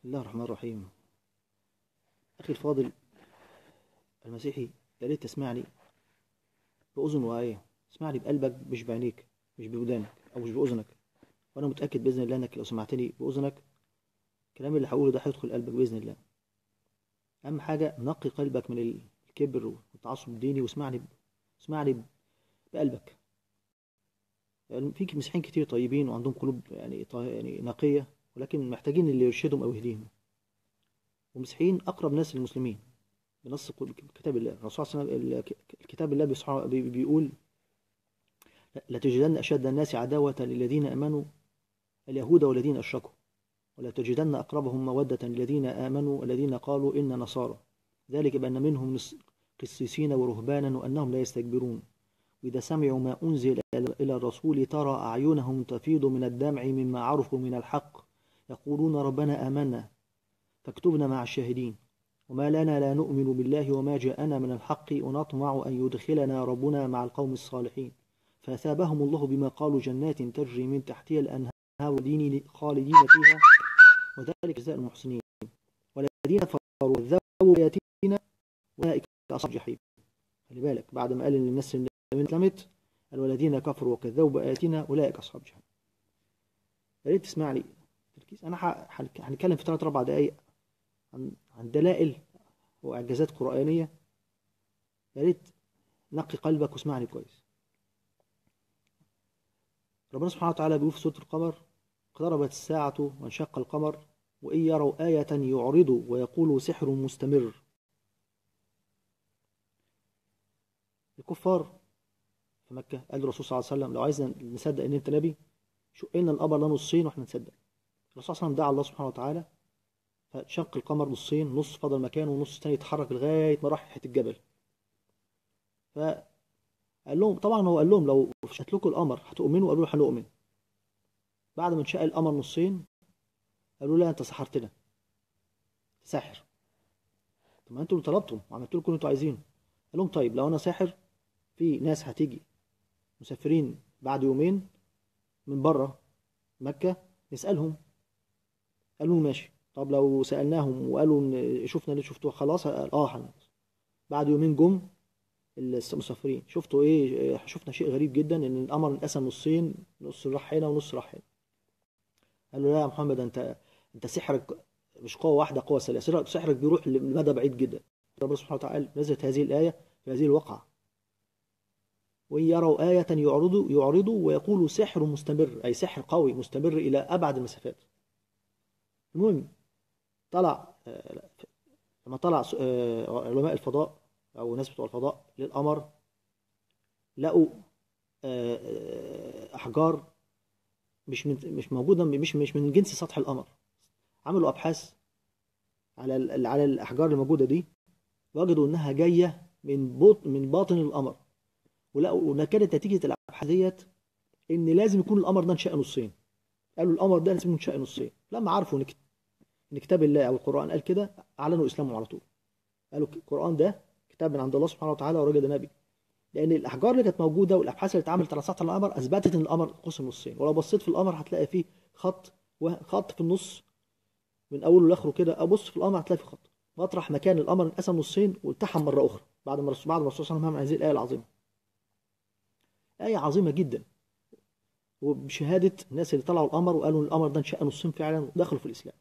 بسم الله الرحمن الرحيم أخي الفاضل المسيحي يا ريت تسمعني بأذن واعية اسمعني بقلبك مش بعينيك مش بودانك أو مش بأذنك وأنا متأكد بإذن الله إنك لو سمعتني بأذنك الكلام اللي هقوله ده هيدخل قلبك بإذن الله أهم حاجة نقي قلبك من الكبر والتعصب الديني واسمعني اسمعني بقلبك يعني في مسيحيين كتير طيبين وعندهم قلوب يعني يعني نقية ولكن محتاجين اللي يرشدهم أو يهديهم ومسيحيين أقرب ناس للمسلمين بنص كتاب الله الرسول صلى الله عليه وسلم الكتاب الله بيقول لتجدن أشد الناس عداوة للذين آمنوا اليهود والذين أشركوا ولا تجدن أقربهم مودة للذين آمنوا الذين قالوا إن نصارى ذلك بأن منهم قسيسين ورهبانا وأنهم لا يستكبرون وإذا سمعوا ما أنزل إلى الرسول ترى أعينهم تفيض من الدمع مما عرفوا من الحق يقولون ربنا آمنا فاكتبنا مع الشاهدين وما لنا لا نؤمن بالله وما جاءنا من الحق ونطمع أن يدخلنا ربنا مع القوم الصالحين فأثابهم الله بما قالوا جنات تجري من تحتها الأنهار ودين خالدين فيها وذلك جزاء المحسنين والذين كفروا وكذبوا بآياتنا أولئك أصحاب الجحيم خلي بالك بعد ما قال للناس اللي اسلمت قال والذين كفروا وكذبوا بآياتنا أولئك أصحاب الجحيم يا ريت تسمع لي تركيز أنا هنتكلم في ثلاث أربع دقايق عن عن دلائل وإعجازات قرآنية يا ريت نقي قلبك واسمعني كويس ربنا سبحانه وتعالى بيقول في سورة القمر اقتربت الساعة وانشق القمر وإن يروا آية يعرضوا ويقولوا سحر مستمر الكفار في مكة قال الرسول صلى الله عليه وسلم لو عايزنا نصدق ان انت نبي شقنا القمر ده نصين واحنا نصدق الرسول صلى الله عليه وسلم دعا الله سبحانه وتعالى فشق القمر نصين نص فضل مكانه ونص تاني يتحرك لغاية ما راح ناحية الجبل فقال لهم طبعا هو قال لهم لو شت لكم القمر هتؤمنوا قالوا له هنؤمن بعد ما انشق القمر نصين قالوا لا انت سحرتنا ساحر طب ما انتوا اللي طلبتم وعملت لكم اللي انتوا عايزينه قال لهم طيب لو انا ساحر في ناس هتيجي مسافرين بعد يومين من بره مكة نسألهم قالوا ماشي طب لو سألناهم وقالوا ان شفنا اللي شفتوه خلاص قال اه خلاص بعد يومين جم المسافرين شفتوا ايه شفنا شيء غريب جدا ان القمر انقسم نصين نص راح هنا ونص راح هنا قال له لا يا محمد انت انت سحرك مش قوه واحده قوه ثلاثه سحرك بيروح لمدى بعيد جدا ربنا سبحانه وتعالى نزلت هذه الايه في هذه الواقعه وإن يروا آية يعرضوا يعرضوا ويقولوا سحر مستمر أي سحر قوي مستمر إلى أبعد المسافات المهم طلع لما طلع علماء الفضاء أو ناس بتوع الفضاء للقمر لقوا أحجار مش من مش موجودة مش مش من جنس سطح القمر عملوا أبحاث على على الأحجار الموجودة دي وجدوا إنها جاية من بطن من باطن القمر ولقوا كانت نتيجة الأبحاث ديت إن لازم يكون القمر ده انشق نصين قالوا القمر ده لازم ينشق نصين لما عرفوا إن إن كتاب الله أو القرآن قال كده أعلنوا إسلامهم على طول قالوا القرآن ده كتاب من عند الله سبحانه وتعالى وراجل ده نبي لأن الأحجار اللي كانت موجودة والأبحاث اللي اتعملت على سطح القمر أثبتت إن القمر قسم نصين ولو بصيت في القمر هتلاقي فيه خط وخط في النص من أوله لآخره كده أبص في القمر هتلاقي فيه خط مطرح مكان القمر انقسم نصين والتحم مرة أخرى بعد ما بعد ما الرسول صلى الله عليه وسلم هذه الآية العظيمة آية عظيمة جدا وبشهادة الناس اللي طلعوا القمر وقالوا ان القمر ده انشق نصين فعلا ودخلوا في الإسلام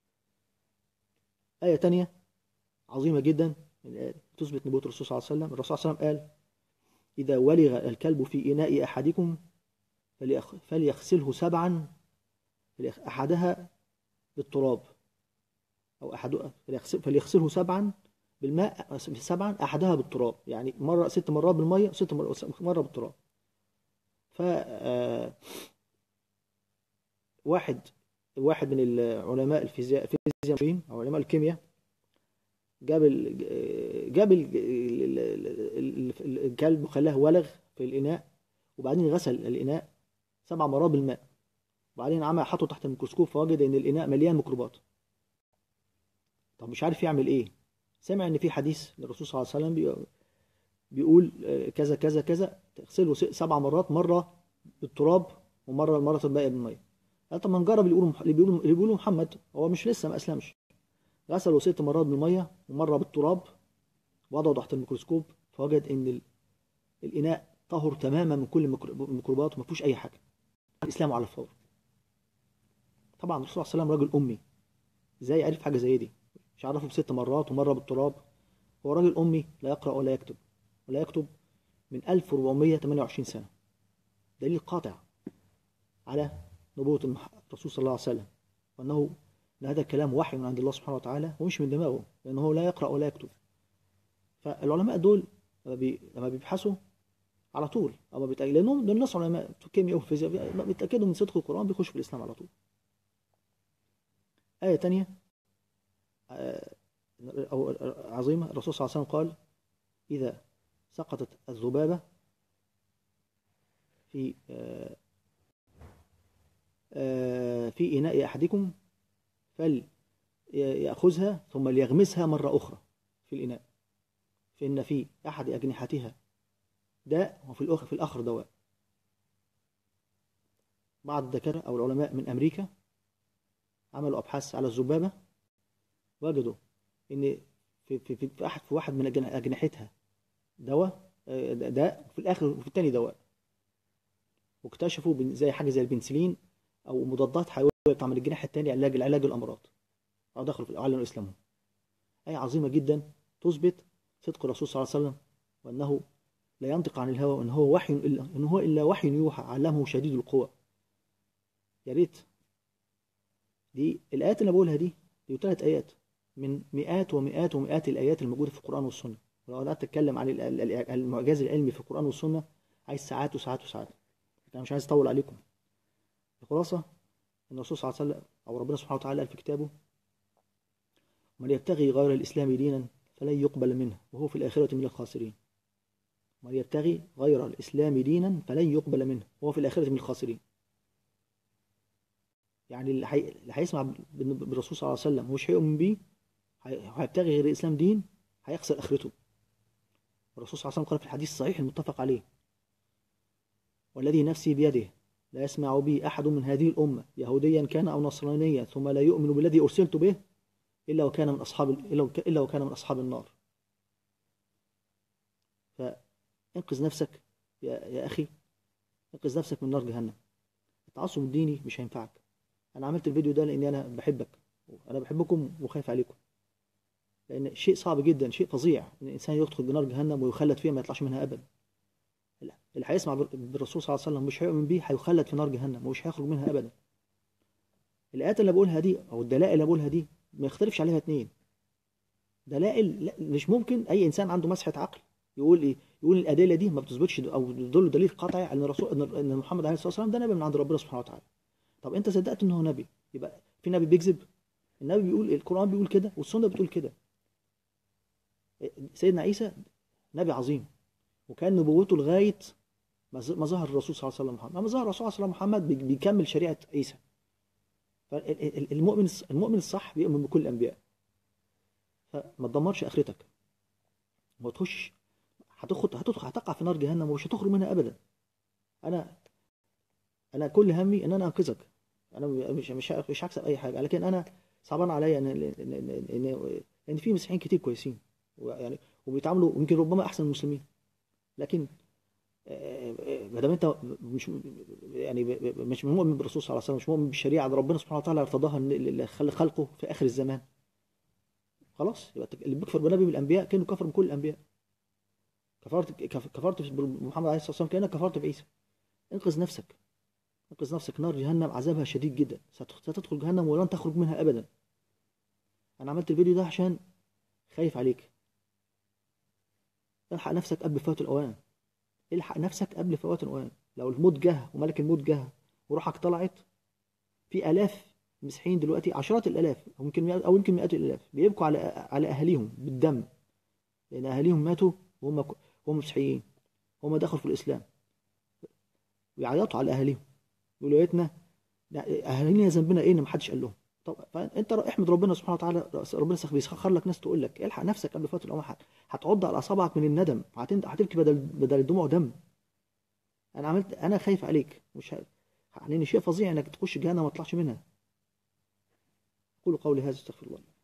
آية تانية عظيمة جدا تثبت نبوة الرسول صلى الله عليه وسلم الرسول صلى الله عليه وسلم قال إذا ولغ الكلب في إناء أحدكم فليغسله سبعا أحدها بالتراب أو أحد فليغسله سبعا بالماء سبعا أحدها بالتراب يعني مرة ست مرات بالمية وست مرة بالتراب ف واحد واحد من العلماء الفيزياء الفيزياء او علماء الكيمياء جاب ال جاب ال الكلب وخلاه ولغ في الاناء وبعدين غسل الاناء سبع مرات بالماء وبعدين عمل حطه تحت الميكروسكوب فوجد ان الاناء مليان ميكروبات طب مش عارف يعمل ايه سمع ان في حديث للرسول صلى الله عليه وسلم بيقول كذا كذا كذا تغسله سبع مرات مره بالتراب ومره المره الباقيه بالميه قال طب ما نجرب اللي بيقولوا اللي بيقولوا اللي بيقولوا محمد هو مش لسه ما اسلمش غسله ست مرات بالميه ومره بالتراب وضعه تحت الميكروسكوب فوجد ان ال- الاناء طهر تماما من كل الميكرو- الميكروبات وما فيهوش اي حاجه الاسلام على الفور طبعا الرسول صلى الله عليه وسلم راجل امي ازاي عرف حاجه زي دي مش عرفه بست مرات ومره بالتراب هو راجل امي لا يقرا ولا يكتب ولا يكتب من 1428 سنه دليل قاطع على نبوة المح- الرسول صلى الله عليه وسلم وأنه أن هذا الكلام وحي من عند الله سبحانه وتعالى ومش من دماغه لأنه هو لا يقرأ ولا يكتب فالعلماء دول لما, بي... لما بيبحثوا على طول أما بيتأكد لأنهم دول ناس علماء في الكيمياء والفيزياء بي- بيتأكدوا من صدق القرآن بيخشوا في الإسلام على طول آية تانية آه، أو عظيمة الرسول صلى الله عليه وسلم قال إذا سقطت الذبابة في آه، آه، في إناء أحدكم فليأخذها ثم ليغمسها مرة أخرى في الإناء فإن في أحد أجنحتها داء وفي الأخر في الآخر دواء بعض الدكاترة أو العلماء من أمريكا عملوا أبحاث على الذبابة وجدوا إن في في في في أحد في واحد من أجن- أجنحتها دواء آه، داء وفي الآخر وفي الثاني دواء واكتشفوا بن- زي حاجة زي البنسلين او مضادات حيويه بتعمل الجناح الثاني علاج علاج الامراض او دخلوا في اعلنوا اسلامهم ايه عظيمه جدا تثبت صدق الرسول صلى الله عليه وسلم وانه لا ينطق عن الهوى وان هو وحي الا ان هو الا وحي يوحى علمه شديد القوى يا ريت دي الايات اللي أنا بقولها دي دي ثلاث ايات من مئات ومئات ومئات الايات الموجوده في القران والسنه ولو قعدت اتكلم عن ال- ال- ال- المعجز العلمي في القران والسنه عايز ساعات وساعات وساعات انا مش عايز اطول عليكم الخلاصة أن الرسول صلى الله عليه وسلم أو ربنا سبحانه وتعالى قال في كتابه من يبتغي غير الإسلام دينا فلن يقبل منه وهو في الآخرة من الخاسرين من يبتغي غير الإسلام دينا فلن يقبل منه وهو في الآخرة من الخاسرين يعني اللي حي- اللي هيسمع بال- بالرسول صلى الله عليه وسلم ومش هيؤمن بيه هي- هيبتغي غير الإسلام دين هيخسر آخرته الرسول صلى الله عليه وسلم قال في الحديث الصحيح المتفق عليه والذي نفسي بيده لا يسمع بي أحد من هذه الأمة يهوديا كان أو نصرانيا ثم لا يؤمن بالذي أرسلت به إلا وكان من أصحاب إلا وك- إلا وكان من أصحاب النار فانقذ نفسك يا, يا أخي انقذ نفسك من نار جهنم التعصب الديني مش هينفعك أنا عملت الفيديو ده لأني أنا بحبك أنا بحبكم وخايف عليكم لأن شيء صعب جدا شيء فظيع إن الإنسان يدخل بنار جهنم ويخلد فيها ما يطلعش منها أبدا اللي هيسمع بال- بالرسول صلى الله عليه وسلم مش هيؤمن بيه هيخلد في نار جهنم ومش هيخرج منها ابدا الايات اللي بقولها دي او الدلائل اللي بقولها دي ما يختلفش عليها اتنين دلائل لا مش ممكن اي انسان عنده مسحه عقل يقول ايه يقول الادله دي ما بتثبتش او تدل دليل قطعي على ان الرسول ان ان محمد عليه الصلاه والسلام ده نبي من عند ربنا سبحانه وتعالى طب انت صدقت ان هو نبي يبقى في نبي بيكذب النبي بيقول القران بيقول كده والسنه بتقول كده سيدنا عيسى نبي عظيم وكان نبوته لغايه ما ظ- ما ظهر الرسول صلى الله عليه وسلم محمد لما ظهر الرسول صلى الله عليه وسلم محمد بي- بيكمل شريعه عيسى فالمؤمن المؤمن الصح بيؤمن بكل الانبياء فما تدمرش اخرتك ما تخش هتخد هتدخل هتقع في نار جهنم ومش هتخرج منها ابدا انا انا كل همي ان انا انقذك انا مش مش مش هكسب اي حاجه لكن انا صعبان عليا ان ان ان ان, إن في مسيحيين كتير كويسين يعني وبيتعاملوا يمكن ربما احسن من المسلمين لكن ما دام انت مش يعني مش مؤمن بالرسول صلى الله عليه وسلم مش مؤمن بالشريعه اللي ربنا سبحانه وتعالى ارتضاها اللي خلق خلقه في اخر الزمان خلاص يبقى اللي بيكفر بنبي من الانبياء كانه كفر من كل الانبياء كفرت كف- كفرت بمحمد عليه الصلاه والسلام كانك كفرت بعيسى انقذ نفسك انقذ نفسك نار جهنم عذابها شديد جدا ست- ستدخل جهنم ولن تخرج منها ابدا انا عملت الفيديو ده عشان خايف عليك الحق نفسك قبل فوات الاوان الحق نفسك قبل فوات الاوان لو الموت جه وملك الموت جه وروحك طلعت في الاف مسيحيين دلوقتي عشرات الالاف او يمكن او يمكن مئات الالاف بيبكوا على على اهاليهم بالدم لان اهاليهم ماتوا وهم وهم مسيحيين هم دخلوا في الاسلام ويعيطوا على اهاليهم يقولوا يا ريتنا اهالينا ذنبنا ايه ان ما حدش قال لهم طب فانت احمد ربنا سبحانه وتعالى ربنا بيسخر لك ناس تقول لك الحق نفسك قبل فوات الاوان هتعض على اصابعك من الندم هتبكي بدل بدل الدموع دم انا عملت انا خايف عليك مش ه... لأن شيء فظيع إنك تخش جهنم وما تطلعش منها أقول قولي هذا استغفر الله